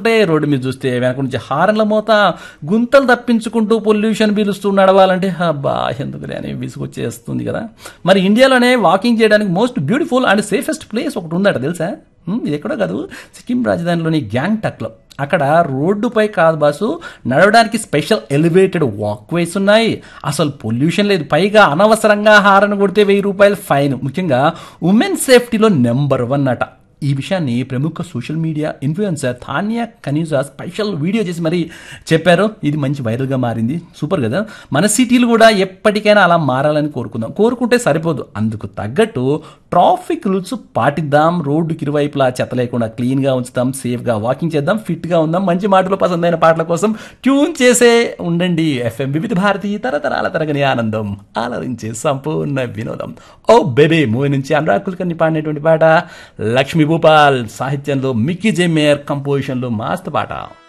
ఉంటాయి రోడ్డు మీద చూస్తే వెనక నుంచి హారన్ల మోత గుంతలు తప్పించుకుంటూ పొల్యూషన్ పీలుస్తూ నడవాలంటే అబ్బా ఎందుకు అని విసుగొచ్చేస్తుంది కదా మరి ఇండియాలోనే వాకింగ్ చేయడానికి most beautiful and safest place ఒకటి ఉందట తెలుసా హ్మ్, ఇది ఎక్కడో కాదు సిక్కిం రాజధానిలోని గ్యాంగ్టక్లో అక్కడ రోడ్డుపై కాదు బాసు నడవడానికి స్పెషల్ ఎలివేటెడ్ వాక్వేస్ ఉన్నాయి అసలు పొల్యూషన్ లేదు పైగా అనవసరంగా హారన్ కొడితే వెయ్యి రూపాయలు ఫైన్ ముఖ్యంగా ఉమెన్ సేఫ్టీలో నెంబర్ వన్ అట ఈ విషయాన్ని ప్రముఖ social media influencer Tanya Khanijow special video చేసి మరీ చెప్పారు ఇది మంచి వైరల్గా మారింది సూపర్ కదా మన సిటీలు కూడా ఎప్పటికైనా అలా మారాలని కోరుకుందాం కోరుకుంటే సరిపోదు అందుకు తగ్గట్టు ట్రాఫిక్ రూల్స్ పాటిద్దాం రోడ్డుకి ఇరువైపులా చెత్త లేకుండా క్లీన్గా ఉంచుతాం సేఫ్గా వాకింగ్ చేద్దాం ఫిట్గా ఉందాం మంచి మాటలు పసందైన పాటల కోసం ట్యూన్ చేసే ఉండండి ఎఫ్ఎం వివిధ భారతి తరతరాల తరగని ఆనందం ఆలరించే సంపూర్ణ వినోదం ఓ బేబీ మూవీ నుంచి అనురాగ్ కుల్కర్ని పాడినటువంటి పాట లక్ష్మీ భూపాల్ సాహిత్యంలో మిక్కీ జే మేయర్ కంపోజిషన్లో మాస్త పాట